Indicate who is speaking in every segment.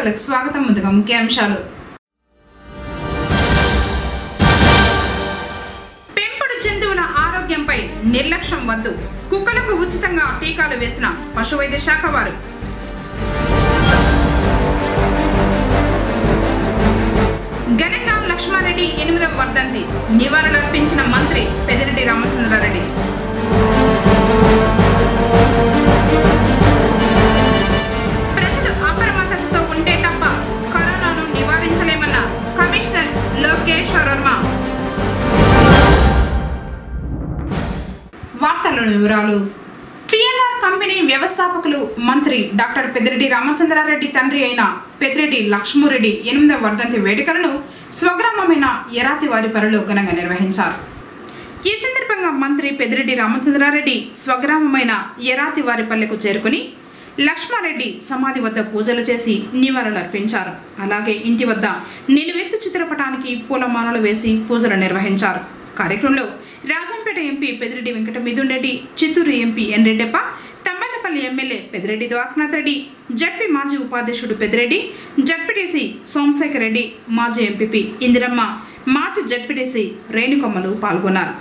Speaker 1: వార్తలకు స్వాగతం ముందుగా ముఖ్యాంశాలు పెంపుడు జంతువుల ఆరోగ్యంపై నిర్లక్ష్యం వద్దు కుక్కలకు ఉచితంగా టీకాలు వేసిన పశువైద్య శాఖ వారు ఘనంగా లక్ష్మారెడ్డి ఎనిమిదవ వర్ధంతి నివాళులర్పించిన మంత్రి పెదిరెడ్డి రామచంద్రారెడ్డి ప్రజలు అప్రమత్తతతో ఉంటే తప్ప కరోనాను నివారించలేమన్న కమిషనర్ లోకేశ్వర్ వర్మ వార్తల వివరాలు పిఎన్ఆర్ కంపెనీ వ్యవస్థాపకులు మంత్రి డాక్టర్ పెద్దిరెడ్డి రామచంద్రారెడ్డి తండ్రి అయిన పెద్దిరెడ్డి లక్ష్మూరెడ్డి ఎనిమిదవ వర్ధంతి వేడుకలను స్వగ్రామమైన ఎరాతివారి పరులు ఘనంగా నిర్వహించారు ఈ సందర్భంగా మంత్రి పెద్దిరెడ్డి రామచంద్రారెడ్డి స్వగ్రామమైన ఎరాతివారిపల్లెకు చేరుకుని లక్ష్మారెడ్డి సమాధి వద్ద పూజలు చేసి నివాళులర్పించారు అలాగే ఇంటి వద్ద నిలువెత్తు చిత్రపటానికి పూలమాలలు వేసి పూజలు నిర్వహించారు కార్యక్రమంలో Rajampet MP Peddireddy Venkata Mithun Reddy Chittoor MP N Reddappa Tammannapalli MLA Peddireddy Dwarakanath Reddy ZP మాజీ ఉపాధ్యక్షుడు పెదిరెడ్డి జడ్పీటీసీ సోమశేఖర్ రెడ్డి మాజీ ఎంపీపీ ఇందిరమ్మ మాజీ జడ్పీటీసీ రేణుకొమ్మలు పాల్గొన్నారు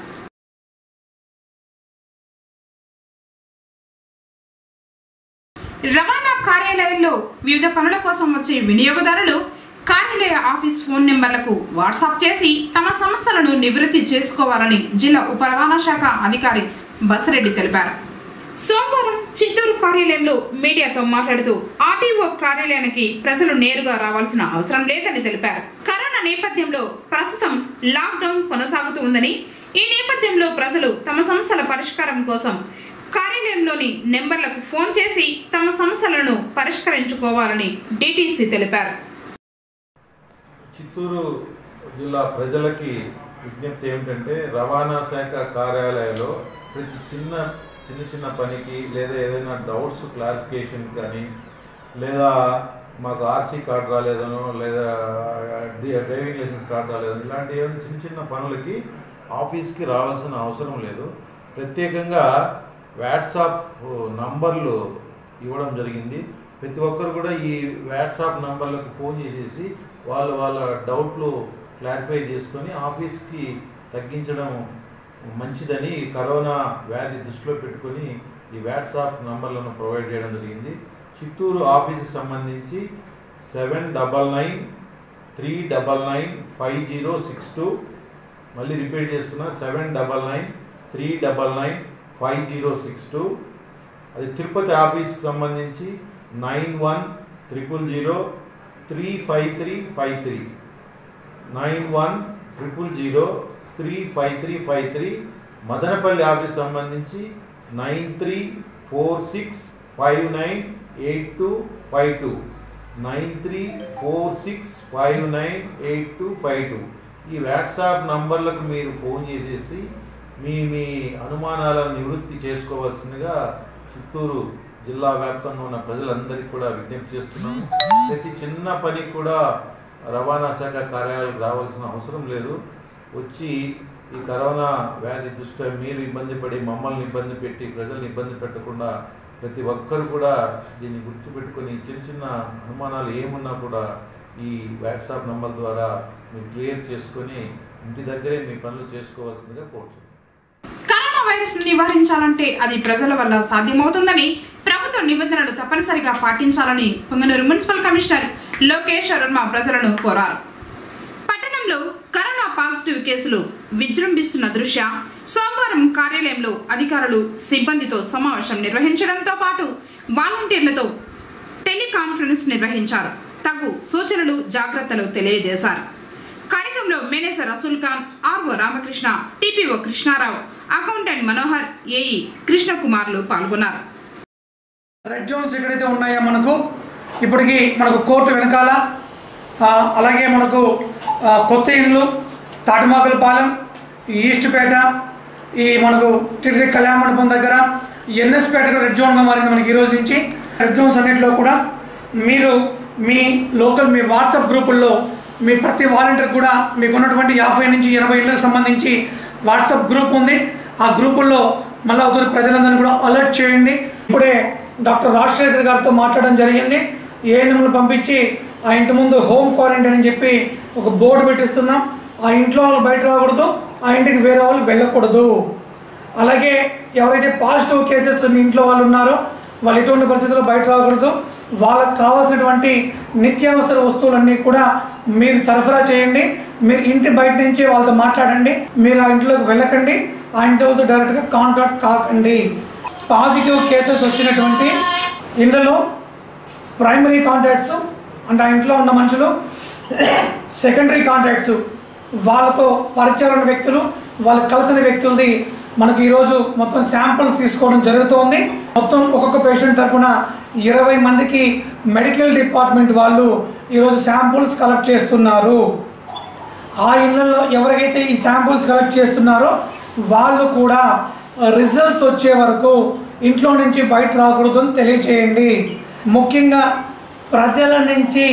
Speaker 1: రవాణా కార్యాలయంలో వివిధ పనుల కోసం వచ్చే వినియోగదారులు కార్యాలయ ఆఫీస్ ఫోన్ నెంబర్లకు వాట్సాప్ చేసి తమ సమస్యలను నివృత్తి చేసుకోవాలని జిల్లా ఉప రవాణా శాఖ అధికారి బసిరెడ్డి తెలిపారు సోమవారం చిత్తూరు కార్యాలయంలో మీడియాతో మాట్లాడుతూ ఆర్టీఓ కార్యాలయానికి ప్రజలు నేరుగా రావాల్సిన అవసరం లేదని తెలిపారు కరోనా నేపథ్యంలో ప్రస్తుతం లాక్డౌన్ కొనసాగుతూ ఉందని ఈ నేపథ్యంలో ప్రజలు తమ సమస్యల పరిష్కారం కోసం కార్యాలయంలోని నెంబర్లకు ఫోన్ చేసి తమ సమస్యలను పరిష్కరించుకోవాలని డిటిసి తెలిపారు
Speaker 2: చిత్తూరు జిల్లా ప్రజలకి విజ్ఞప్తి ఏమిటంటే రవాణా శాఖ కార్యాలయంలో ప్రతి చిన్న చిన్న చిన్న పనికి లేదా ఏదైనా డౌట్స్ క్లారిఫికేషన్ కానీ లేదా మాకు ఆర్సీ కార్డు రాలేదనో లేదా డి- డ్రైవింగ్ లైసెన్స్ కార్డు రాలేదనో ఇలాంటి ఏమైనా చిన్న చిన్న పనులకి ఆఫీస్కి రావాల్సిన అవసరం లేదు ప్రత్యేకంగా వాట్సాప్ నంబర్లు ఇవ్వడం జరిగింది ప్రతి ఒక్కరు కూడా ఈ వాట్సాప్ నంబర్లకు ఫోన్ చేసేసి వాళ్ళ వాళ్ళ డౌట్లు క్లారిఫై చేసుకొని ఆఫీస్కి తగ్గించడం మంచిదని కరోనా వ్యాధి దృష్టిలో పెట్టుకొని ఈ వాట్సాప్ నంబర్లను ప్రొవైడ్ చేయడం జరిగింది చిత్తూరు ఆఫీస్కి సంబంధించి seven double nine three double nine five zero six two మళ్ళీ రిపీట్ చేస్తున్నా seven double nine three double nine five zero six two అది తిరుపతి ఆఫీస్కి సంబంధించి nine one triple zero three five three five three nine one triple zero three five three five three Madanapalle office సంబంధించి nine three four six five nine eight two five two nine three four six five nine eight two five two ఈ WhatsApp నంబర్లకు మీరు phone చేసేసి మీ మీ అనుమానాలను నివృత్తి చేసుకోవాల్సిందిగా చిత్తూరు జిల్లా వ్యాప్తంగా ఉన్న ప్రజలందరికీ కూడా విజ్ఞప్తి చేస్తున్నాము ప్రతి చిన్న పనికి కూడా రవాణా శాఖ కార్యాలయాలకు రావాల్సిన అవసరం లేదు వచ్చి ఈ కరోనా వ్యాధి దృష్ట్యా మీరు ఇబ్బంది పడి మమ్మల్ని ఇబ్బంది పెట్టి ప్రజల్ని ఇబ్బంది పెట్టకుండా ప్రతి ఒక్కరు కూడా దీన్ని గుర్తుపెట్టుకొని చిన్న చిన్న అనుమానాలు ఏమున్నా కూడా ఈ వాట్సాప్ నంబర్ ద్వారా మీరు క్లియర్ చేసుకొని ఇంటి దగ్గరే మీ పనులు చేసుకోవాల్సిందిగా కోరుతున్నాను
Speaker 1: కరోనా వైరస్ నివారించాలంటే అది ప్రజల వల్ల సాధ్యమవుతుందని ప్రభుత్వ నిబంధనలు తప్పనిసరిగా పాటించాలని పొంగనూరు మున్సిపల్ కమిషనర్ లోకేష్ వర్మ ప్రజలను కోరారు పట్టణంలో కరోనా పాజిటివ్ కేసులు విజృంభిస్తున్న దృష్ట్యా సోమవారం కార్యాలయంలో అధికారులు సిబ్బందితో సమావేశం నిర్వహించడంతో పాటు వాలంటీర్లతో టెలికాన్ఫరెన్స్ నిర్వహించారు తగు సూచనలు జాగ్రత్తలు తెలియజేశారు కార్యక్రమంలో manager Rasool Khan R O Ramakrishna T P O Krishna Rao accountant Manohar A E కృష్ణకుమార్లు పాల్గొన్నారు
Speaker 3: రెడ్ జోన్స్ ఎక్కడైతే ఉన్నాయో మనకు ఇప్పటికి మనకు కోర్టు వెనకాల ఆ, అలాగే మనకు ఆ, కొత్త ఇల్లు తాటిమాకులపాలెం ఈ ఈస్ట్పేట ఈ మనకు టిటిడి కళ్యాణ మండపం దగ్గర ఎన్ఎస్పేట రెడ్ జోన్గా మారింది మనకి ఈ రోజు నుంచి రెడ్ జోన్స్ అన్నింటిలో కూడా మీరు మీ లోకల్ మీ వాట్సాప్ గ్రూపుల్లో మీ ప్రతి వాలంటీర్ కూడా మీకు ఉన్నటువంటి యాభై నుంచి ఎనభై ఇళ్ళకి సంబంధించి వాట్సాప్ గ్రూప్ ఉంది ఆ గ్రూపుల్లో మళ్ళీ అవుతున్న ప్రజలందరినీ కూడా అలర్ట్ చేయండి ఇప్పుడే డాక్టర్ రాజశేఖర్ గారితో మాట్లాడడం జరిగింది ఏఎన్ఎంలు పంపించి ఆ ఇంటి ముందు హోమ్ క్వారంటైన్ అని చెప్పి ఒక బోర్డు పెట్టిస్తున్నాం ఆ ఇంట్లో వాళ్ళు బయట రాకూడదు ఆ ఇంటికి వేరే వాళ్ళు వెళ్ళకూడదు అలాగే ఎవరైతే పాజిటివ్ కేసెస్ ఉన్న ఇంట్లో వాళ్ళు ఉన్నారో వాళ్ళు ఎటువంటి పరిస్థితుల్లో బయట రాకూడదు వాళ్ళకి కావాల్సినటువంటి నిత్యావసర వస్తువులన్నీ కూడా మీరు సరఫరా చేయండి మీరు ఇంటి బయట నుంచి వాళ్ళతో మాట్లాడండి మీరు ఆ ఇంట్లోకి వెళ్ళకండి ఆ ఇంటి వాళ్ళతో డైరెక్ట్గా కాంటాక్ట్ కాకండి పాజిటివ్ కేసెస్ వచ్చినటువంటి ఇళ్లలో ప్రైమరీ కాంటాక్ట్స్ అంటే ఆ ఇంట్లో ఉన్న మనుషులు సెకండరీ కాంటాక్ట్స్ వాళ్ళతో పరిచయం ఉన్న వ్యక్తులు వాళ్ళకి కలిసిన వ్యక్తులది మనకు ఈరోజు మొత్తం శాంపిల్స్ తీసుకోవడం జరుగుతోంది మొత్తం ఒక్కొక్క పేషెంట్ తరపున ఇరవై మందికి మెడికల్ డిపార్ట్మెంట్ వాళ్ళు ఈరోజు శాంపుల్స్ కలెక్ట్ చేస్తున్నారు ఆ ఇళ్లలో ఎవరికైతే ఈ శాంపుల్స్ కలెక్ట్ చేస్తున్నారో వాళ్ళు కూడా రిజల్ట్స్ వచ్చే వరకు ఇంట్లో నుంచి బయట రాకూడదు అని తెలియచేయండి ముఖ్యంగా ప్రజల నుంచి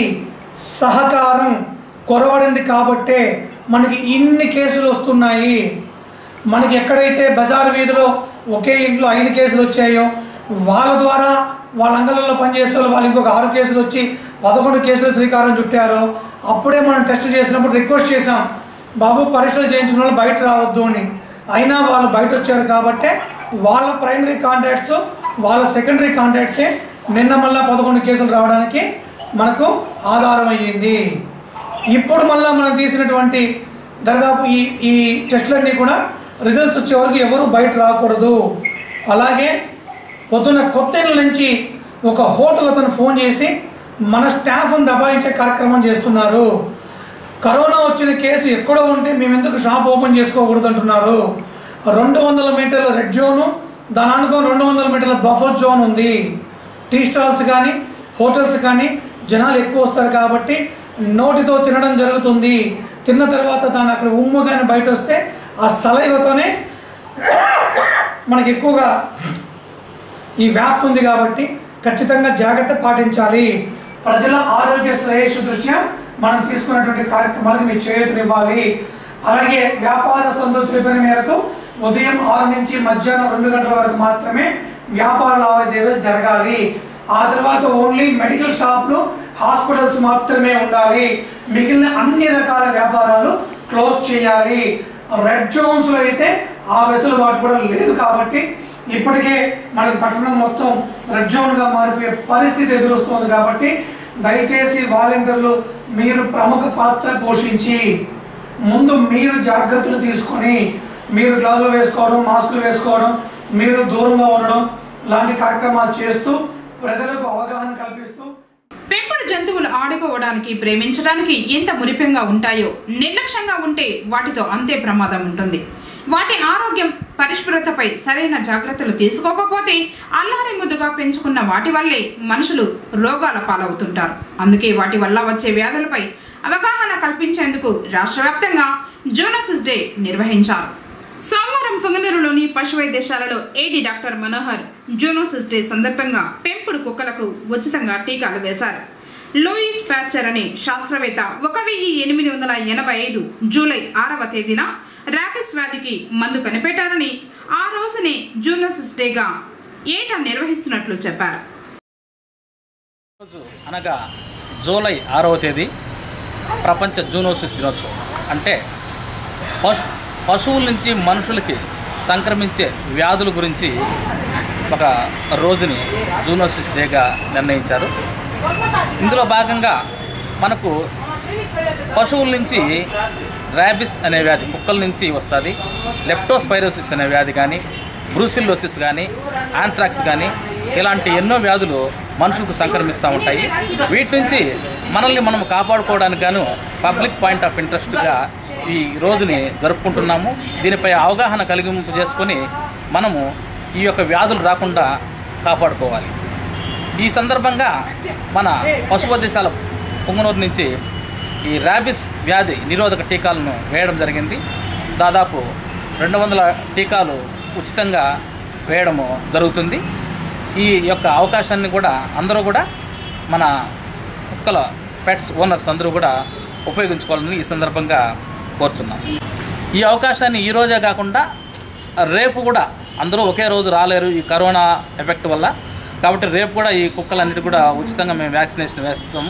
Speaker 3: సహకారం కొరవడింది కాబట్టే మనకి ఇన్ని కేసులు వస్తున్నాయి మనకి ఎక్కడైతే బజార్ వీధిలో ఒకే ఇంట్లో ఐదు కేసులు వచ్చాయో వాళ్ళ ద్వారా వాళ్ళ అంగళంలో పనిచేసే వాళ్ళు వాళ్ళు ఇంకొక ఆరు కేసులు వచ్చి పదకొండు కేసులు శ్రీకారం చుట్టారు అప్పుడే మనం టెస్ట్ చేసినప్పుడు రిక్వెస్ట్ చేసాం బాబు పరీక్షలు చేయించుకున్న వాళ్ళు బయట రావద్దు అని అయినా వాళ్ళు బయట వచ్చారు కాబట్టే వాళ్ళ ప్రైమరీ కాంటాక్ట్స్ వాళ్ళ సెకండరీ కాంటాక్ట్సే నిన్న మళ్ళా పదకొండు కేసులు రావడానికి మనకు ఆధారం అయ్యింది ఇప్పుడు మళ్ళా మనం తీసినటువంటి దాదాపు ఈ ఈ టెస్టులన్నీ కూడా రిజల్ట్స్ వచ్చే వరకు ఎవరు బయట రాకూడదు అలాగే పొద్దున్న కొత్త ఇళ్ళ నుంచి ఒక హోటల్ అతను ఫోన్ చేసి మన స్టాఫ్ను దబాయించే కార్యక్రమం చేస్తున్నారు కరోనా వచ్చిన కేసు ఎక్కడో ఉంటే మేము ఎందుకు షాప్ ఓపెన్ చేసుకోకూడదు అంటున్నారు రెండు వందల మీటర్ల రెడ్ జోను దాని అనుకోని రెండు వందల మీటర్ల బఫర్ జోన్ ఉంది టీ స్టాల్స్ కానీ హోటల్స్ కానీ జనాలు ఎక్కువ వస్తారు కాబట్టి నోటితో తినడం జరుగుతుంది తిన్న తర్వాత దాని అక్కడ ఉమ్ము కానీ బయట వస్తే ఆ సలైవతోనే మనకి ఎక్కువగా ఈ వ్యాప్తి ఉంది కాబట్టి ఖచ్చితంగా జాగ్రత్త పాటించాలి ప్రజల ఆరోగ్య శ్రేయస్సు దృష్ట్యా మనం తీసుకున్నటువంటి కార్యక్రమాలకు మీ చేయూతనివ్వాలి అలాగే వ్యాపారస్తులందరూ తెలిపిన మేరకు ఉదయం ఆరు నుంచి మధ్యాహ్నం రెండు గంటల వరకు మాత్రమే వ్యాపార లావాదేవీలు జరగాలి ఆ తర్వాత ఓన్లీ మెడికల్ షాపులు హాస్పిటల్స్ మాత్రమే ఉండాలి మిగిలిన అన్ని రకాల వ్యాపారాలు క్లోజ్ చేయాలి రెడ్ జోన్స్ లో అయితే ఆ వెసులుబాటు కూడా లేదు కాబట్టి ఇప్పటికే మనకి పట్టణం మొత్తం రెడ్ జోన్ గా మారిపోయే పరిస్థితి ఎదురొస్తుంది కాబట్టి దయచేసి వాలంటీర్లు మీరు ప్రముఖ పాత్ర పోషించి ముందు మీరు జాగ్రత్తలు తీసుకొని మీరు గ్లౌజులు వేసుకోవడం మాస్కులు వేసుకోవడం మీరు దూరంగా ఉండడం లాంటి కార్యక్రమాలు చేస్తూ ప్రజలకు అవగాహన కల్పిస్తూ
Speaker 1: పెంపుడు జంతువులు ఆడుకోవడానికి ప్రేమించడానికి ఎంత మురిపెంగా ఉంటాయో నిర్లక్ష్యంగా ఉంటే వాటితో అంతే ప్రమాదం ఉంటుంది వాటి ఆరోగ్యం పరిశుభ్రతపై సరైన జాగ్రత్తలు తీసుకోకపోతే అల్లారి ముద్దుగా పెంచుకున్న వాటి వల్లే మనుషులు రోగాల పాలవుతుంటారు అందుకే వాటి వల్ల వచ్చే వ్యాధులపై అవగాహన కల్పించేందుకు రాష్ట్ర వ్యాప్తంగా జూనోసిస్ డే నిర్వహించారు సోమవారం పొంగనూరులోని పశు వైద్యశాలలో A D doctor Manohar zoonosis day సందర్భంగా పెంపుడు కుక్కలకు ఉచితంగా టీకాలు వేశారు లూయిస్ ప్యాచర్ అనే శాస్త్రవేత్త ఒక వెయ్యి ఎనిమిది వందల ఎనభై ఐదు జూలై ఆరవ తేదీన ర్యాపిస్ వ్యాధికి మందు కనిపెట్టారని ఆ రోజునే జూనోసిస్ డేగా ఏటా నిర్వహిస్తున్నట్లు చెప్పారు
Speaker 4: రోజు అనగా జూలై ఆరవ తేదీ ప్రపంచ జూనోసిస్ దినోత్సవం అంటే పశు పశువుల నుంచి మనుషులకి సంక్రమించే వ్యాధుల గురించి ఒక రోజుని జూనోసిస్ డేగా నిర్ణయించారు ఇందులో భాగంగా మనకు పశువుల నుంచి ర్యాబిస్ అనే వ్యాధి కుక్కల నుంచి వస్తుంది లెప్టోస్పైరోసిస్ అనే వ్యాధి కానీ బ్రూసిల్లోసిస్ కానీ ఆంథ్రాక్స్ కానీ ఇలాంటి ఎన్నో వ్యాధులు మనుషులకు సంక్రమిస్తూ ఉంటాయి వీటి నుంచి మనల్ని మనం కాపాడుకోవడానికి గాను పబ్లిక్ పాయింట్ ఆఫ్ ఇంట్రెస్ట్గా ఈ రోజుని జరుపుకుంటున్నాము దీనిపై అవగాహన కలిగింపు చేసుకొని మనము ఈ యొక్క వ్యాధులు రాకుండా కాపాడుకోవాలి ఈ సందర్భంగా మన పశువైద్యశాల పొంగనూరు నుంచి ఈ ర్యాబిస్ వ్యాధి నిరోధక టీకాలను వేయడం జరిగింది దాదాపు రెండు వందల టీకాలు ఉచితంగా వేయడము జరుగుతుంది ఈ యొక్క అవకాశాన్ని కూడా అందరూ కూడా మన కుక్కల పెట్స్ ఓనర్స్ అందరూ కూడా ఉపయోగించుకోవాలని ఈ సందర్భంగా కోరుతున్నాం ఈ అవకాశాన్ని ఈ రోజే కాకుండా రేపు కూడా అందరూ ఒకే రోజు రాలేరు ఈ కరోనా ఎఫెక్ట్ వల్ల కాబట్టి రేపు కూడా ఈ కుక్కలన్నిటి కూడా ఉచితంగా మేము వ్యాక్సినేషన్ వేస్తాము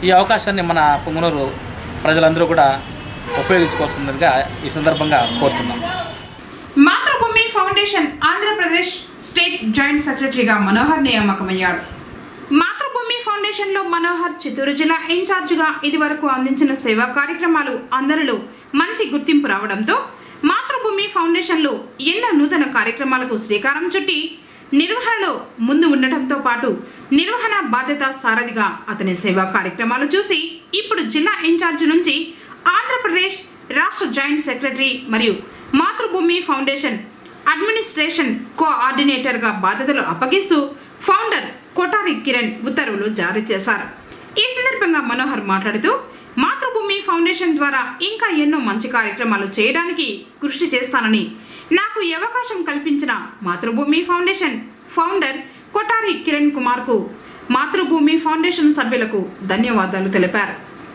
Speaker 4: ఈ అవకాశాన్ని మన పొంగనూరు ప్రజలందరూ కూడా ఉపయోగించుకోవాల్సిందిగా ఈ సందర్భంగా కోరుతున్నాం
Speaker 1: మాతృభూమి ఫౌండేషన్ ఆంధ్రప్రదేశ్ స్టేట్ జాయింట్ సెక్రటరీగా మనోహర్ నియామకమయ్యాడు మాతృభూమి ఫౌండేషన్లో మనోహర్ చిత్తూరు జిల్లా ఇన్ఛార్జిగా ఇదివరకు అందించిన సేవా కార్యక్రమాలు అందరిలో మంచి గుర్తింపు రావడంతో మాతృభూమి ఫౌండేషన్లో ఎన్నో నూతన కార్యక్రమాలకు శ్రీకారం చుట్టి నిర్వహణలో ముందు ఉండటంతో పాటు నిర్వహణ బాధ్యత సారథిగా అతని సేవా కార్యక్రమాలు చూసి ఇప్పుడు జిల్లా ఇన్ఛార్జి నుంచి ఆంధ్రప్రదేశ్ రాష్ట్ర జాయింట్ సెక్రటరీ మరియు మాతృభూమి ఫౌండేషన్ అడ్మినిస్ట్రేషన్ కోఆర్డినేటర్గా బాధ్యతలు అప్పగిస్తూ ఫౌండర్ కొటారి కిరణ్ ఉత్తర్వులు జారీ చేశారు ఈ సందర్భంగా మనోహర్ మాట్లాడుతూ మాతృభూమి ఫౌండేషన్ ద్వారా ఇంకా ఎన్నో మంచి కార్యక్రమాలు చేయడానికి కృషి చేస్తానని నాకు ఈ అవకాశం కల్పించిన మాతృభూమి ఫౌండేషన్ ఫౌండర్ కొటారి కిరణ్ కుమార్కు మాతృభూమి ఫౌండేషన్ సభ్యులకు ధన్యవాదాలు తెలిపారు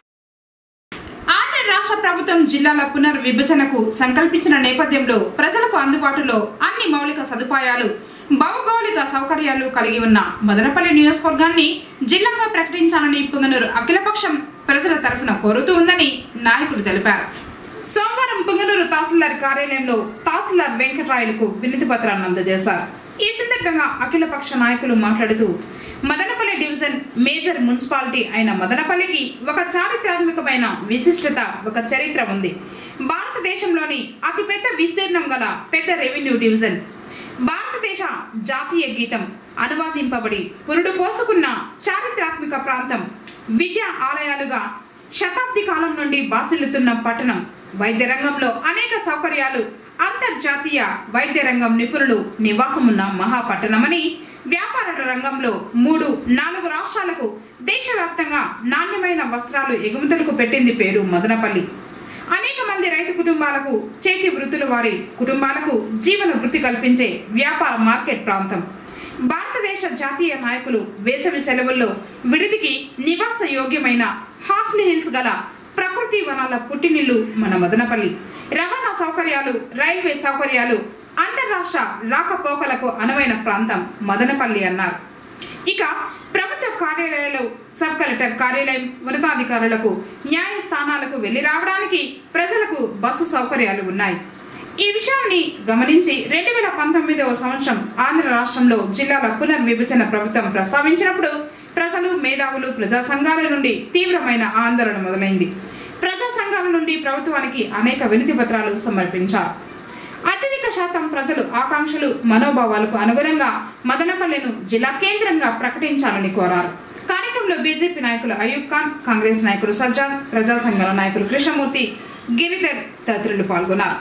Speaker 1: ఆంధ్ర రాష్ట్ర ప్రభుత్వం జిల్లాల పునర్విభజనకు సంకల్పించిన నేపథ్యంలో ప్రజలకు అందుబాటులో అన్ని మౌలిక సదుపాయాలు భౌగోళిక సౌకర్యాలు కలిగి ఉన్న మదనపల్లి నియోజకవర్గాన్ని జిల్లాగా ప్రకటించాలని పుంగనూరు అఖిలపక్షం ప్రజల తరఫున కోరుతూ ఉందని నాయకులు తెలిపారు సోమవారం పుంగనూరు తహసీల్దార్ కార్యాలయంలో తహసీల్దార్ వెంకటరాయలకు వినతి పత్రాన్ని అందజేశారు ఈ సందర్భంగా అఖిలపక్ష నాయకులు మాట్లాడుతూ మదనపల్లి డివిజన్ మేజర్ మున్సిపాలిటీ అయిన మదనపల్లికి ఒక చారిత్రాత్మకమైన విశిష్టత ఒక చరిత్ర ఉంది భారతదేశంలోని అతిపెద్ద విస్తీర్ణం గల పెద్ద రెవెన్యూ డివిజన్ భారతదేశ జాతీయ గీతం అనువాదింపబడి పురుడు పోసుకున్న చారిత్రాత్మక ప్రాంతం విద్యా ఆలయాలుగా శతాబ్ది కాలం నుండి బాసిల్లుతున్న పట్టణం వైద్య రంగంలో అనేక సౌకర్యాలు అంతర్జాతీయ వైద్య రంగం నిపుణులు నివాసమున్న మహాపట్టణమని వ్యాపార రంగంలో మూడు నాలుగు రాష్ట్రాలకు దేశవ్యాప్తంగా నాణ్యమైన వస్త్రాలు ఎగుమతులకు పెట్టింది పేరు మదనపల్లి అనేక మంది రైతు కుటుంబాలకు చేతి వృత్తుల వారి కుటుంబాలకు జీవన వృత్తి కల్పించే వ్యాపార మార్కెట్ ప్రాంతం భారతదేశ జాతీయ నాయకులు వేసవి సెలవుల్లో విడిదికి నివాస యోగ్యమైన హాస్లీ హిల్స్ గల ప్రకృతి వనాల పుట్టినిల్లు మన మదనపల్లి రవాణా సౌకర్యాలు రైల్వే సౌకర్యాలు అంతర్రాష్ట్ర రాకపోకలకు అనువైన ప్రాంతం మదనపల్లి అన్నారు ఇక ప్రభుత్వ కార్యాలయాలు సబ్ కలెక్టర్ కార్యాలయం ఉన్నతాధికారులకు న్యాయస్థానాలకు వెళ్లి రావడానికి ప్రజలకు బస్సు సౌకర్యాలు ఉన్నాయి ఈ విషయాన్ని గమనించి రెండు వేల పంతొమ్మిదవ సంవత్సరం ఆంధ్ర రాష్ట్రంలో జిల్లాల పునర్విభజన ప్రభుత్వం ప్రస్తావించినప్పుడు ప్రజలు మేధావులు ప్రజా సంఘాల నుండి తీవ్రమైన ఆందోళన మొదలైంది ప్రజా సంఘాల నుండి ప్రభుత్వానికి అనేక వినతి పత్రాలు సమర్పించారు అత్యధిక శాతం ప్రజలు ఆకాంక్షలు మనోభావాలకు అనుగుణంగా మదనపల్లెను జిల్లా కేంద్రంగా ప్రకటించాలని కోరారు కార్యక్రమంలో బీజేపీ నాయకులు అయూబ్ ఖాన్ కాంగ్రెస్ నాయకులు సజ్జాద్ ప్రజా సంఘాల నాయకులు కృష్ణమూర్తి గిరిధర్ తదితరులు పాల్గొన్నారు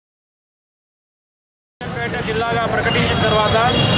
Speaker 5: పేట జిల్లాగా ప్రకటించిన తర్వాత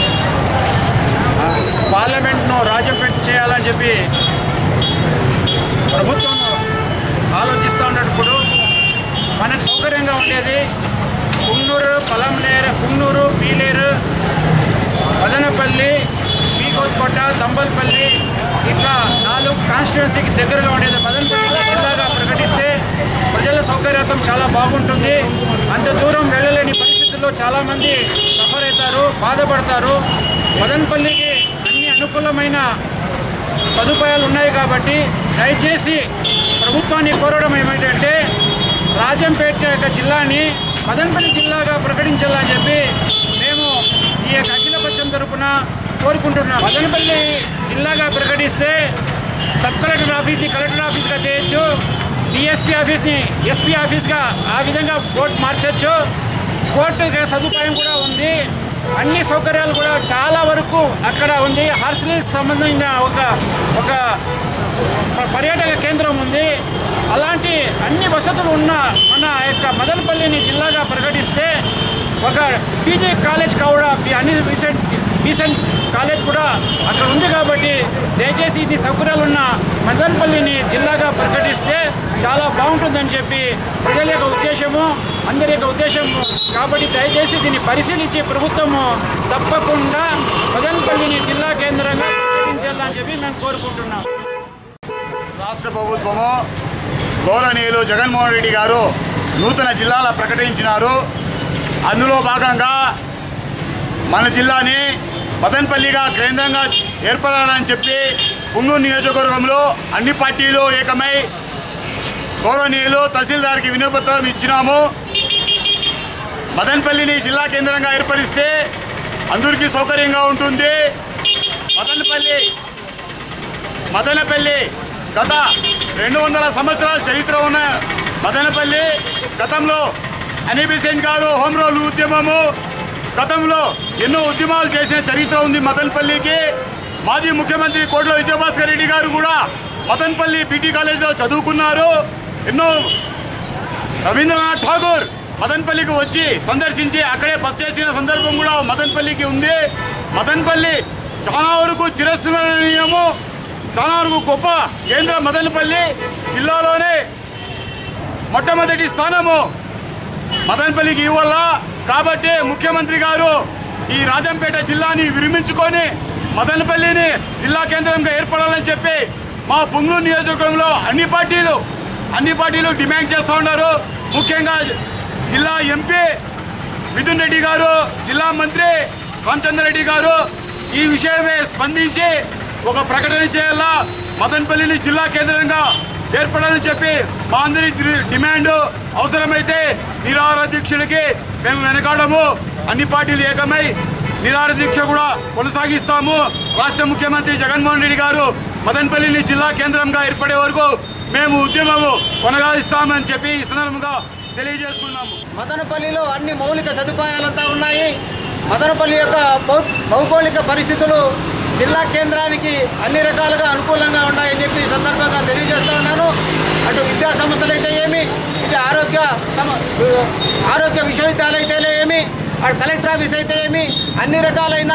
Speaker 5: పార్లమెంట్ను రాజంపేట చేయాలని చెప్పి ప్రభుత్వం ఆలోచిస్తూ ఉన్నప్పుడు మనకు సౌకర్యంగా ఉండేది పుంగనూరు పలంనేరు పుంగనూరు పీలేరు మదనపల్లి పీకోత్కోట తంబల్పల్లి ఇట్లా నాలుగు కాన్స్టిట్యున్సీకి దగ్గరగా ఉండేది మదనపల్లి జిల్లాగా ప్రకటిస్తే ప్రజల సౌకర్యతం చాలా బాగుంటుంది అంత దూరం వెళ్ళలేని పరిస్థితుల్లో చాలామంది సఫర్ అవుతారు బాధపడతారు మదనపల్లికి అన్ని అనుకూలమైన సదుపాయాలు ఉన్నాయి కాబట్టి దయచేసి ప్రభుత్వాన్ని కోరడం ఏమిటంటే రాజంపేట యొక్క జిల్లాని మదనపల్లి జిల్లాగా ప్రకటించాలని చెప్పి మేము ఈ యొక్క అఖిలపక్షం తరపున కోరుకుంటున్నాం మదనపల్లి జిల్లాగా ప్రకటిస్తే సబ్ కలెక్టర్ ఆఫీస్ని కలెక్టర్ ఆఫీస్గా చేయొచ్చు డిఎస్పీ ఆఫీస్ని ఎస్పీ ఆఫీస్గా ఆ విధంగా కోర్టు మార్చొచ్చు కోర్టు సదుపాయం కూడా ఉంది అన్ని సౌకర్యాలు కూడా చాలా వరకు అక్కడ ఉంది హార్సిలీస్ సంబంధించిన ఒక ఒక ప- పర్యాటక కేంద్రం ఉంది అలాంటి అన్ని వసతులు ఉన్న మన యొక్క మదనపల్లిని జిల్లాగా ప్రకటిస్తే ఒక పీజీ కాలేజ్ కూడా అన్ని రీసెంట్ రీసెంట్ కాలేజ్ కూడా అక్కడ ఉంది కాబట్టి దయచేసి ఇన్ని సౌకర్యాలు ఉన్న మదనపల్లిని జిల్లాగా ప్రకటిస్తే చాలా బాగుంటుందని చెప్పి ప్రజల యొక్క ఉద్దేశము అందరి యొక్క ఉద్దేశం కాబట్టి దయచేసి దీన్ని పరిశీలించి ప్రభుత్వము తప్పకుండా మదనపల్లిని జిల్లా కేంద్రంగా ప్రకటించాలని చెప్పి మేము కోరుకుంటున్నాం
Speaker 6: రాష్ట్ర ప్రభుత్వము గౌరవనీయులు జగన్మోహన్ రెడ్డి గారు నూతన జిల్లాల ప్రకటించినారు అందులో భాగంగా మన జిల్లాని మదన్పల్లిగా కేంద్రంగా ఏర్పడాలని చెప్పి పుంగూరు నియోజకవర్గంలో అన్ని పార్టీలు ఏకమై గౌరవనీయులు తహసీల్దార్కి వినపత్రం ఇచ్చినాము మదనపల్లిని జిల్లా కేంద్రంగా ఏర్పరిస్తే అందరికీ సౌకర్యంగా ఉంటుంది మదనపల్లి మదనపల్లి గత రెండు వందల సంవత్సరాల చరిత్ర ఉన్న మదనపల్లి గతంలో అనిబిసెంట్ గారు హోమ్ రూల్ ఉద్యమము గతంలో ఎన్నో ఉద్యమాలు చేసిన చరిత్ర ఉంది మదనపల్లికి మాజీ ముఖ్యమంత్రి కోట్ల విజయభాస్కర్ రెడ్డి గారు కూడా మదనపల్లి బీటీ కాలేజీలో చదువుకున్నారు ఎన్నో రవీంద్రనాథ్ ఠాగూర్ మదన్పల్లికి వచ్చి సందర్శించి అక్కడే బస్ చేసిన సందర్భం కూడా మదన్పల్లికి ఉంది మదన్పల్లి చాలా వరకు చిరస్మరణీయము చాలా వరకు గొప్ప కేంద్ర మదనపల్లి జిల్లాలోనే మొట్టమొదటి స్థానము మదనపల్లికి ఇవ్వాల కాబట్టి ముఖ్యమంత్రి గారు ఈ రాజంపేట జిల్లాని విరమించుకొని మదనపల్లిని జిల్లా కేంద్రంగా ఏర్పడాలని చెప్పి మా పుంగూరు నియోజకవర్గంలో అన్ని పార్టీలు అన్ని పార్టీలు డిమాండ్ చేస్తూ ఉన్నారు ముఖ్యంగా జిల్లా ఎంపీ మిథున్ రెడ్డి గారు జిల్లా మంత్రి రామచంద్రరెడ్డి గారు ఈ విషయమే స్పందించి ఒక ప్రకటన చేయాలా మదనపల్లిని జిల్లా కేంద్రంగా ఏర్పడాలని చెప్పి మా అందరి డి- డిమాండ్ అవసరమైతే నిరాహార దీక్షలకి మేము వెనకాడము అన్ని పార్టీలు ఏకమై నిరాహార దీక్ష కూడా కొనసాగిస్తాము రాష్ట్ర ముఖ్యమంత్రి జగన్మోహన్ రెడ్డి గారు మదనపల్లిని జిల్లా కేంద్రంగా ఏర్పడే వరకు మేము ఉద్యమము కొనసాగిస్తామని చెప్పి ఈ సందర్భంగా తెలియజేస్తున్నాము
Speaker 7: మదనపల్లిలో అన్ని మౌలిక సదుపాయాలంతా ఉన్నాయి మదనపల్లి యొక్క భౌ- భౌగోళిక పరిస్థితులు జిల్లా కేంద్రానికి అన్ని రకాలుగా అనుకూలంగా ఉన్నాయని చెప్పి ఈ సందర్భంగా తెలియజేస్తూ ఉన్నాను అటు విద్యా సంస్థలు అయితే ఏమి ఇటు ఆరోగ్య సమ ఆరోగ్య విశ్వవిద్యాలయం అయితే ఏమి అటు కలెక్టర్ ఆఫీస్ అయితే ఏమి అన్ని రకాలైన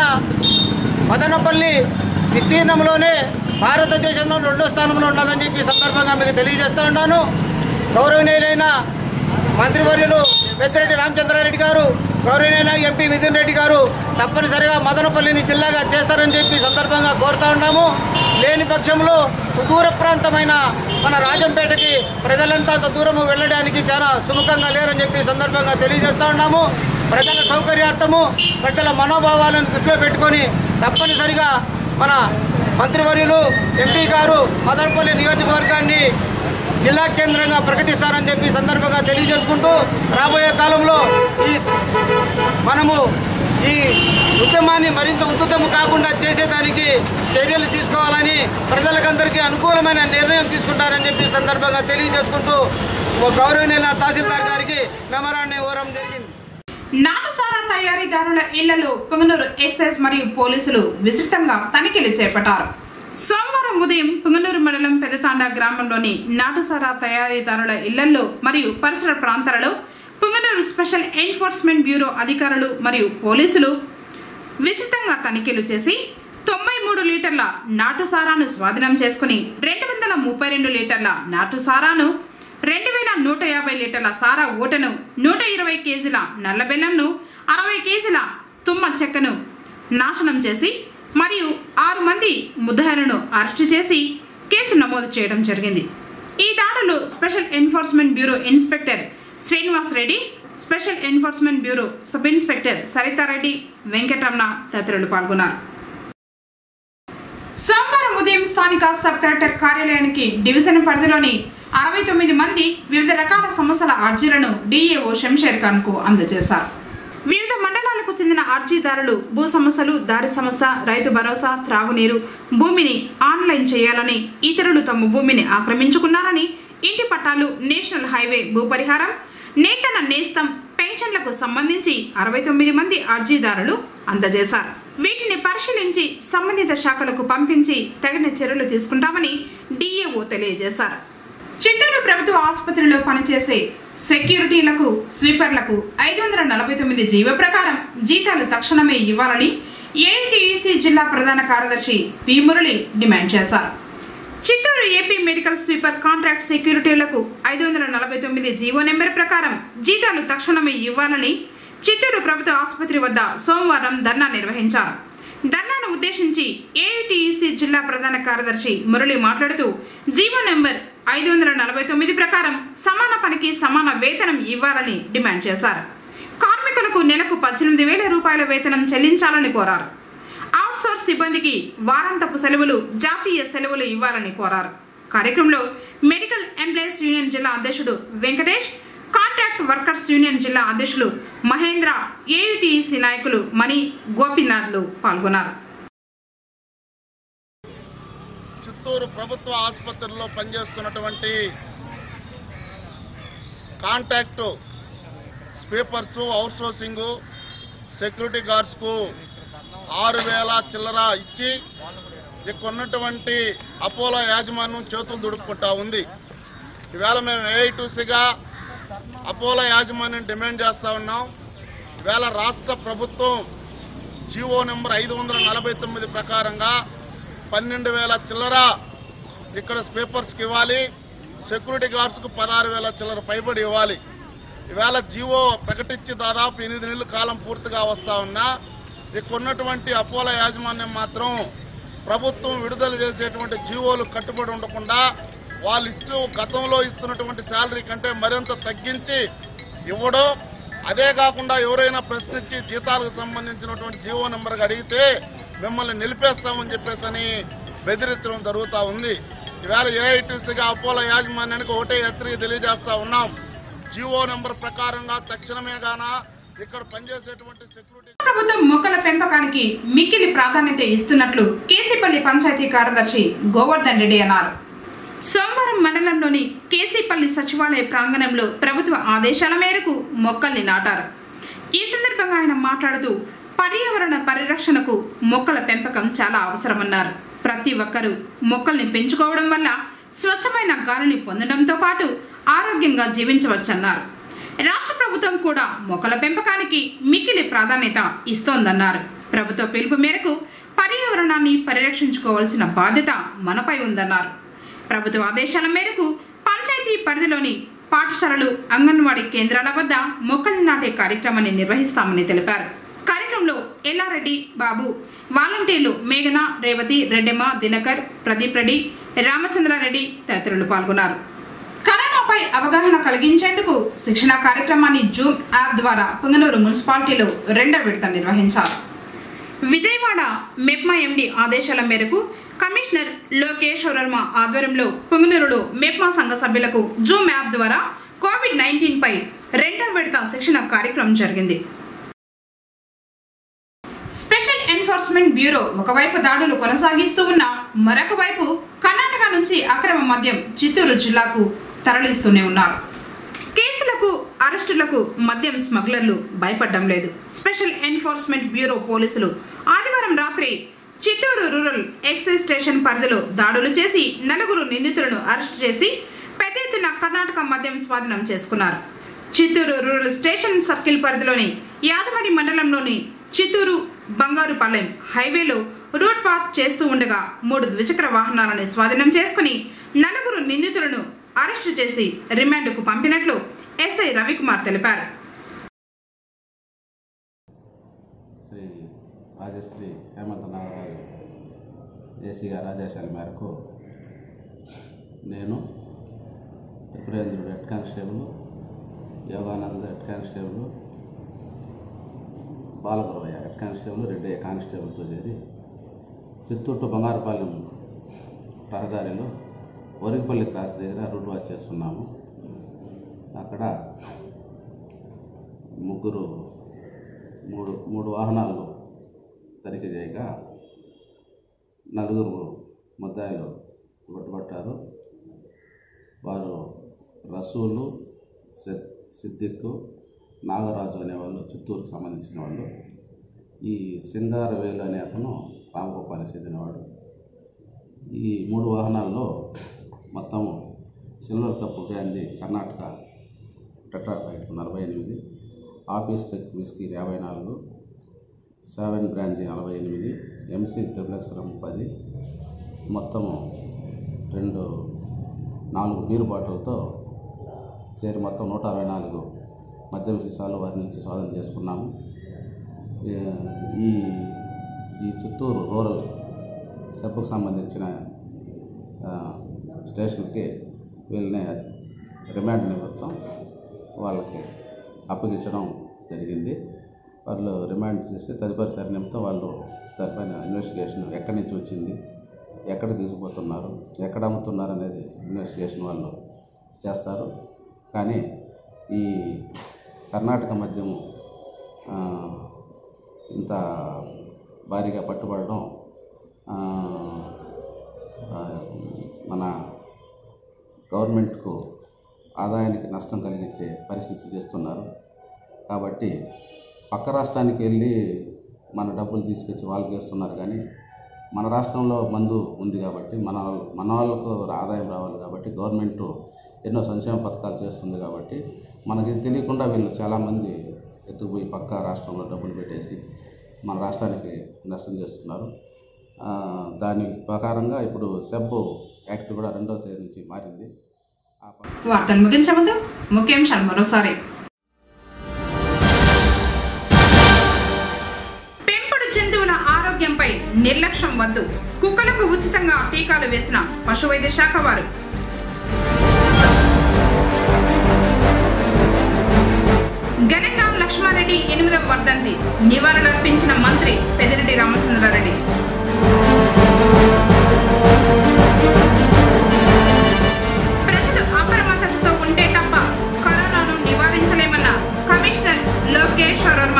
Speaker 7: మదనపల్లి విస్తీర్ణంలోనే భారతదేశంలో రెండో స్థానంలో ఉన్నదని చెప్పి ఈ సందర్భంగా మీకు తెలియజేస్తూ ఉన్నాను గౌరవనీయులైన మంత్రివర్యులు పెద్దిరెడ్డి రామచంద్రారెడ్డి గారు గౌరవనీయులైన ఎంపీ మిథున్ రెడ్డి గారు తప్పనిసరిగా మదనపల్లిని జిల్లాగా చేస్తారని చెప్పి ఈ సందర్భంగా కోరుతా ఉన్నాము లేని పక్షంలో సుదూర ప్రాంతమైన మన రాజంపేటకి ప్రజలంతా అంత దూరము వెళ్ళడానికి చాలా సుముఖంగా లేరని చెప్పి ఈ సందర్భంగా తెలియజేస్తా ఉన్నాము ప్రజల సౌకర్యార్థము ప్రజల మనోభావాలను దృష్టిలో పెట్టుకొని తప్పనిసరిగా మన మంత్రివర్యులు ఎంపీ గారు మదనపల్లి నియోజకవర్గాన్ని జిల్లా కేంద్రంగా ప్రకటిస్తారని చెప్పి ఈ సందర్భంగా తెలియజేసుకుంటూ రాబోయే కాలంలో ఈ స- మనము ఈ ఉద్యమాన్ని మరింత ఉద్ధృతము కాకుండా చేసేదానికి చర్యలు తీసుకోవాలని ప్రజలకందరికీ అనుకూలమైన నిర్ణయం తీసుకుంటారని చెప్పి ఈ సందర్భంగా తెలియజేసుకుంటూ ఓ గౌరవనీయ తహసీల్దార్ గారికి మెమరాన్ని ఇవ్వడం జరిగింది
Speaker 1: నాటుసారా తయారీదారుల ఇళ్లలో పుంగనూరు ఎక్సైజ్ మరియు పోలీసులు విస్తృతంగా తనిఖీలు చేపట్టారు సోమవారం ఉదయం పుంగనూరు మండలం పెదతాండా గ్రామంలోని నాటుసారా తయారీదారుల ఇళ్లలో మరియు పరిసర ప్రాంతాలలో పుంగనూరు స్పెషల్ ఎన్ఫోర్స్మెంట్ బ్యూరో అధికారులు మరియు పోలీసులు విస్తృతంగా తనిఖీలు చేసి తొంభై మూడు లీటర్ల నాటు సారాను స్వాధీనం చేసుకుని రెండు వందల ముప్పై రెండు లీటర్ల నాటు సారాను రెండు వేల నూట యాభై లీటర్ల సారా ఊటను నూట ఇరవై కేజీల నల్ల బెల్లంను అరవై కేజీల తుమ్మ చెక్కను నాశనం చేసి మరియు ఆరు మంది ముద్దాయిలను అరెస్టు చేసి కేసు నమోదు చేయడం జరిగింది ఈ దాడులు special enforcement bureau inspector Srinivas Reddy special enforcement bureau sub inspector Saritha Reddy Venkataramana తదితరులు పాల్గొన్నారు సోమవారం ఉదయం స్థానిక సబ్ కలెక్టర్ కార్యాలయానికి డివిజన్ పరిధిలోని అరవై తొమ్మిది మంది వివిధ రకాల సమస్యల అర్జీలను డిఏఓ శంషేర్ ఖాన్ కు అందజేశారు వివిధ మండలాలకు చెందిన అర్జీదారులు భూ సమస్యలు దారి సమస్య రైతు భరోసా త్రాగునీరు భూమిని ఆన్లైన్ చేయాలని ఇతరులు తమ భూమిని ఆక్రమించుకున్నారని ఇంటి పట్టాలు నేషనల్ హైవే భూపరిహారం నేతన నేస్తం పెన్షన్లకు సంబంధించి అరవై తొమ్మిది మంది అర్జీదారులు అందజేశారు వీటిని పరిశీలించి సంబంధిత శాఖలకు పంపించి తగిన చర్యలు తీసుకుంటామని డిఏఓ తెలియజేశారు చిత్తూరు ప్రభుత్వ ఆసుపత్రిలో పనిచేసే సెక్యూరిటీలకు స్వీపర్లకు ఐదు వందల నలభై తొమ్మిది జీవో ప్రకారం జీతాలు తక్షణమే ఇవ్వాలని ఏఐటీయూసీ జిల్లా ప్రధాన కార్యదర్శి పి మురళి డిమాండ్ చేశారు Chittoor A P medical sweeper contract సెక్యూరిటీలకు ఐదు వందల నలభై తొమ్మిది జీవో నెంబర్ ప్రకారం జీతాలు తక్షణమే ఇవ్వాలని చిత్తూరు ప్రభుత్వ ఆసుపత్రి వద్ద సోమవారం ధర్నా నిర్వహించారు ధర్నాను ఉద్దేశించి ఏఐటీఈసీ జిల్లా ప్రధాన కార్యదర్శి మురళి మాట్లాడుతూ జీవో నెంబర్ ఐదు వందల నలభై తొమ్మిది ప్రకారం సమాన పనికి సమాన వేతనం ఇవ్వాలని డిమాండ్ చేశారు కార్మికులకు నెలకు పద్దెనిమిది వేల రూపాయల వేతనం చెల్లించాలని కోరారు అవుట్సోర్స్ సిబ్బందికి వారాంతపు సెలవులు జాతీయ సెలవులు ఇవ్వాలని కోరారు కార్యక్రమంలో మెడికల్ ఎంప్లాయీస్ యూనియన్ జిల్లా అధ్యక్షుడు వెంకటేష్ కాంట్రాక్ట్ వర్కర్స్ యూనియన్ జిల్లా అధ్యక్షులు మహేంద్ర ఏయుటిసి నాయకులు మణి గోపీనాథ్లు పాల్గొన్నారు
Speaker 8: చిత్తూరు ప్రభుత్వ ఆసుపత్రిలో పనిచేస్తున్నటువంటి contract sweepers outsourcing security గార్డ్స్కు ఆరు వేల చిల్లర ఇచ్చి ఇక్కడ ఉన్నటువంటి అపోలో యాజమాన్యం చేతులు దుడుపుకుంటా ఉంది ఈవేళ మేము ఏఐటూసీగా అపోలో యాజమాన్యం డిమాండ్ చేస్తా ఉన్నాం ఈవేళ రాష్ట్ర ప్రభుత్వం జీవో నెంబర్ ఐదు వందల నలభై తొమ్మిది ప్రకారంగా పన్నెండు వేల చిల్లర ఇక్కడ స్పీపర్స్కి ఇవ్వాలి సెక్యూరిటీ గార్డ్స్కు పదహారు వేల చిల్లర పైబడి ఇవ్వాలి ఈవేళ జీవో ప్రకటించి దాదాపు ఎనిమిది నెలల కాలం పూర్తిగా వస్తా ఉన్నా ఇక్కడ ఉన్నటువంటి అపోలో యాజమాన్యం మాత్రం ప్రభుత్వం విడుదల చేసేటువంటి జీవోలు కట్టుబడి ఉండకుండా వాళ్ళు ఇస్తూ గతంలో ఇస్తున్నటువంటి శాలరీ కంటే మరింత తగ్గించి ఇవ్వడం అదే కాకుండా ఎవరైనా ప్రశ్నించి జీతాలకు సంబంధించినటువంటి జీవో నెంబర్కి అడిగితే మిమ్మల్ని నిలిపేస్తామని చెప్పేసి అని బెదిరించడం జరుగుతూ ఉంది ఈవేళ ఏఐటీసీగా అపోలో యాజమాన్యానికి ఒకటే హెచ్చరిక తెలియజేస్తా ఉన్నాం జీవో నెంబర్ ప్రకారంగా తక్షణమే గాన ఇక్కడ పనిచేసేటువంటి సెక్యూరిటీ
Speaker 1: ప్రభుత్వం మొక్కల పెంపకానికి మిక్కిలి ప్రాధాన్యత ఇస్తున్నట్లు కేసీపల్లి పంచాయతీ కార్యదర్శి గోవర్ధన్ రెడ్డి అన్నారు సోమవారం మండలంలోని కేసీపల్లి సచివాలయ ప్రాంగణంలో ప్రభుత్వ ఆదేశాల మేరకు మొక్కల్ని నాటారు ఈ సందర్భంగా ఆయన మాట్లాడుతూ పర్యావరణ పరిరక్షణకు మొక్కల పెంపకం చాలా అవసరమన్నారు ప్రతి ఒక్కరూ మొక్కల్ని పెంచుకోవడం వల్ల స్వచ్ఛమైన గాలిని పొందడంతో పాటు ఆరోగ్యంగా జీవించవచ్చన్నారు రాష్ట్ర ప్రభుత్వం కూడా మొక్కల పెంపకానికి మిక్కిలి ప్రాధాన్యత ఇస్తోందన్నారు ప్రభుత్వ పిలుపు మేరకు పర్యావరణాన్ని పరిరక్షించుకోవాల్సిన బాధ్యత మనపై ఉందన్నారు ప్రభుత్వ ఆదేశాల మేరకు పంచాయతీ పరిధిలోని పాఠశాలలు అంగన్వాడీ కేంద్రాల వద్ద మొక్కలు నాటే కార్యక్రమాన్ని నిర్వహిస్తామని తెలిపారు కార్యక్రమంలో ఎల్లారెడ్డి బాబు వాలంటీర్లు మేఘన రేవతి రెడ్డెమ్మ దినకర్ ప్రదీప్ రెడ్డి రామచంద్రారెడ్డి తదితరులు పాల్గొన్నారు కరోనాపై అవగాహన కలిగించేందుకు శిక్షణ కార్యక్రమాన్ని జూమ్ యాప్ ద్వారా పుంగనూరు మున్సిపాలిటీలో రెండో విడత నిర్వహించారు విజయవాడ మెప్మా ఎండి ఆదేశాల మేరకు కమిషనర్ లోకేష్ వర్మ ఆధ్వర్యంలో పుంగనూరులో మెప్మా సంఘ సభ్యులకు జూమ్ యాప్ ద్వారా కోవిడ్ నైన్టీన్ పై రెండో విడత శిక్షణ కార్యక్రమం జరిగింది స్పెషల్ ఎన్ఫోర్స్మెంట్ బ్యూరో ఒకవైపు దాడులు కొనసాగిస్తూ ఉన్న మరొక వైపు కర్ణాటక నుంచి అక్రమ మద్యం చిత్తూరు జిల్లాకు తరలిస్తూనే ఉన్నారు కేసులకు అరెస్టులకు మద్యం స్మగ్లర్లు భయపడడం లేదు స్పెషల్ ఎన్ఫోర్స్మెంట్ బ్యూరో పోలీసులు ఆదివారం రాత్రి చిత్తూరు రూరల్ ఎక్సైజ్ స్టేషన్ పరిధిలో దాడులు చేసి నలుగురు నిందితులను అరెస్టు చేసి పెద్ద ఎత్తున కర్ణాటక మద్యం స్వాధీనం చేసుకున్నారు చిత్తూరు రూరల్ స్టేషన్ సర్కిల్ పరిధిలోని యాదమరి మండలంలోని చిత్తూరు బంగారుపాలెం హైవేలో రూట్ పార్క్ చేస్తూ ఉండగా మూడు ద్విచక్ర వాహనాలను స్వాధీనం చేసుకుని నలుగురు నిందితులను అరెస్టు చేసి రిమాండ్కు పంపినట్లు ఎస్ఐ రవికుమార్ తెలిపారు
Speaker 9: శ్రీ రాజశ్రీ హేమంత నాగరాజు ఏసీ గారి ఆదేశాల మేరకు నేను త్రిపురేంద్రుడు head constable Yoganand head constable Balaguravayya head constable Reddy కానిస్టేబుల్తో చేరి చిత్తూరు టు బంగారుపాలెం రహదారిలో ఒరిగిపల్లి క్రాస్ దగ్గర రూట్ వాచ్ చేస్తున్నాము అక్కడ ముగ్గురు మూడు మూడు వాహనాలు తనిఖీ చేయగా నలుగురు ముద్దాయిలు పట్టుబట్టారు వారు రసూలు సిద్- సిద్దిక్ నాగరాజు అనేవాళ్ళు చిత్తూరుకు సంబంధించిన వాళ్ళు ఈ సింగారవేలు అనే అతను రామగోపానికి చెందినవాడు ఈ మూడు వాహనాల్లో మొత్తం సిల్వర్ కప్ బ్రాంది కర్ణాటక టెట్రాఫైట్లు నలభై ఎనిమిది ఆఫీస్ టెక్ విస్కీ యాభై నాలుగు సెవెన్ బ్రాంజీ నలభై ఎనిమిది ఎంసీ త్రిపులక్షరం పది మొత్తము రెండు నాలుగు బీరు బాటిల్తో చేరి మొత్తం నూట అరవై నాలుగు మద్యం సీసాలు వారి నుంచి స్వాధీనం చేసుకున్నాము ఏ- ఈ ఈ చిత్తూరు రూరల్ సబ్బుకు సంబంధించిన ఆ, స్టేషన్కి వీళ్ళని రిమాండ్ నిమిత్తం వాళ్ళకి అప్పగించడం జరిగింది వాళ్ళు రిమాండ్ చేసి తదుపరి సరినిమిత్తం వాళ్ళు దానిపైన ఇన్వెస్టిగేషన్ ఎక్కడి నుంచి వచ్చింది ఎక్కడ తీసుకుపోతున్నారు ఎక్కడ అమ్ముతున్నారు అనేది ఇన్వెస్టిగేషన్ వాళ్ళు చేస్తారు కానీ ఈ కర్ణాటక మద్యము ఆ, ఇంత భారీగా పట్టుబడడం ఆ, ఆ, మన గవర్నమెంట్కు ఆదాయానికి నష్టం కలిగించే పరిస్థితి చేస్తున్నారు కాబట్టి పక్క రాష్ట్రానికి వెళ్ళి మన డబ్బులు తీసుకొచ్చి వాళ్ళకి వేస్తున్నారు కానీ మన రాష్ట్రంలో మందు ఉంది కాబట్టి మన వాళ్ళ- మన వాళ్ళకు ఆదాయం రావాలి కాబట్టి గవర్నమెంట్ ఎన్నో సంక్షేమ పథకాలు చేస్తుంది కాబట్టి మనకి తెలియకుండా వీళ్ళు చాలామంది ఎత్తుకుపోయి పక్క రాష్ట్రంలో డబ్బులు పెట్టేసి మన రాష్ట్రానికి నష్టం చేస్తున్నారు ఆ, దాని ప్రకారంగా ఇప్పుడు సెబ్ యాక్ట్ కూడా రెండవ తేదీ నుంచి మారింది ఆ ప-
Speaker 1: వార్తలు ముగించే ముందు ముఖ్యాంశాలు మరోసారి పెంపుడు జంతువుల ఆరోగ్యంపై నిర్లక్ష్యం వద్దు కుక్కలకు ఉచితంగా టీకాలు వేసిన పశువైద్య శాఖ వారు ఘనంగా లక్ష్మారెడ్డి ఎనిమిదవ వర్ధంతి నివాళులర్పించిన మంత్రి పెదిరెడ్డి రామచంద్రారెడ్డి ప్రజలు అప్రమత్తతతో ఉంటే తప్ప కరోనాను నివారించలేమన్న కమిషనర్ లోకేశ్వర్ వర్మ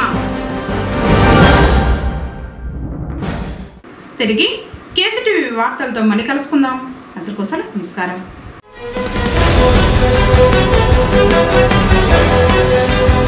Speaker 1: తిరిగి కేసీటీవీ వార్తలతో మళ్ళీ కలుసుకుందాం అందరికోసం నమస్కారం